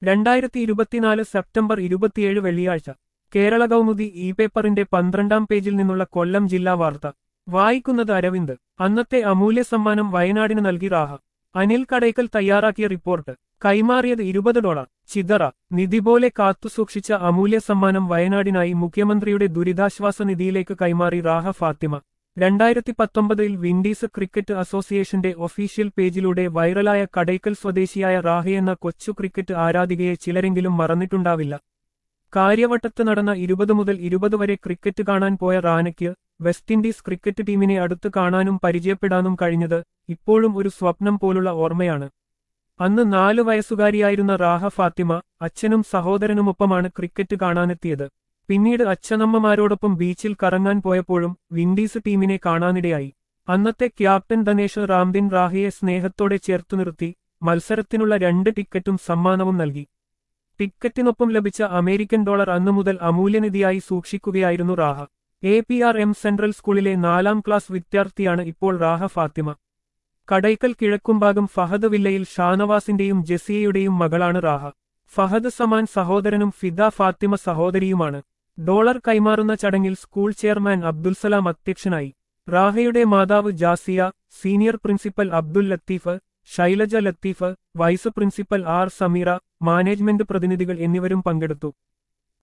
രണ്ടായിരത്തി ഇരുപത്തിനാല് സെപ്റ്റംബർ ഇരുപത്തിയേഴ് വെള്ളിയാഴ്ച കേരള കൗമുദി ഇ പേപ്പറിന്റെ പന്ത്രണ്ടാം പേജിൽ നിന്നുള്ള കൊല്ലം ജില്ലാ വാർത്ത വായിക്കുന്നത് അരവിന്ദ് അന്നത്തെ അമൂല്യ സമ്മാനം വയനാടിന് നൽകി റാഹ അനിൽ കടയ്ക്കൽ തയ്യാറാക്കിയ റിപ്പോർട്ട് കൈമാറിയത് ഇരുപത് ഡോളർ ചിതറ നിധി പോലെ കാത്തുസൂക്ഷിച്ച അമൂല്യ സമ്മാനം വയനാടിനായി മുഖ്യമന്ത്രിയുടെ ദുരിതാശ്വാസ നിധിയിലേക്ക് കൈമാറി റാഹ ഫാത്തിമ രണ്ടായിരത്തി പത്തൊമ്പതിൽ വിൻഡീസ് ക്രിക്കറ്റ് അസോസിയേഷന്റെ ഒഫീഷ്യൽ പേജിലൂടെ വൈറലായ കടയ്ക്കൽ സ്വദേശിയായ റാഹയെന്ന കൊച്ചു ക്രിക്കറ്റ് ആരാധികയെ ചിലരെങ്കിലും മറന്നിട്ടുണ്ടാവില്ല കാര്യവട്ടത്ത് നടന്ന ഇരുപത് മുതൽ ഇരുപത് വരെ ക്രിക്കറ്റ് കാണാൻ പോയ റാനയ്ക്ക് വെസ്റ്റ് ഇൻഡീസ് ക്രിക്കറ്റ് ടീമിനെ അടുത്ത് കാണാനും പരിചയപ്പെടാനും കഴിഞ്ഞത് ഇപ്പോഴും ഒരു സ്വപ്നം പോലുള്ള ഓർമ്മയാണ് അന്ന് നാലു വയസ്സുകാരിയായിരുന്ന റാഹ ഫാത്തിമ അച്ഛനും സഹോദരനുമൊപ്പമാണ് ക്രിക്കറ്റ് കാണാനെത്തിയത് പിന്നീട് അച്ഛനമ്മമാരോടൊപ്പം ബീച്ചിൽ കറങ്ങാൻ പോയപ്പോഴും വിൻഡീസ് ടീമിനെ കാണാനിടയായി അന്നത്തെ ക്യാപ്റ്റൻ ധനേഷ് റാംദിൻ റാഹയെ സ്നേഹത്തോടെ ചേർത്തു നിർത്തി മത്സരത്തിനുള്ള രണ്ട് ടിക്കറ്റും സമ്മാനവും നൽകി ടിക്കറ്റിനൊപ്പം ലഭിച്ച അമേരിക്കൻ ഡോളർ അന്നു മുതൽ അമൂല്യനിധിയായി സൂക്ഷിക്കുകയായിരുന്നു Raha A P R M central സ്കൂളിലെ നാലാം ക്ലാസ് വിദ്യാർത്ഥിയാണ് ഇപ്പോൾ റാഹ ഫാത്തിമ കടയ്ക്കൽ കിഴക്കുംഭാഗം ഫഹദ് വില്ലയിൽ ഷാനവാസിന്റെയും ജസിയയുടെയും മകളാണ് റാഹ ഫഹദ് സമാൻ സഹോദരനും ഫിദ ഫാത്തിമ സഹോദരിയുമാണ് ഡോളർ കൈമാറുന്ന ചടങ്ങിൽ സ്കൂൾ ചെയർമാൻ അബ്ദുൽ സലാം അധ്യക്ഷനായി റാഹയുടെ മാതാവ് Jasiya senior principal Abdul Latheef Shailaja Latheef vice principal R Sameera management പ്രതിനിധികൾ എന്നിവരും പങ്കെടുത്തു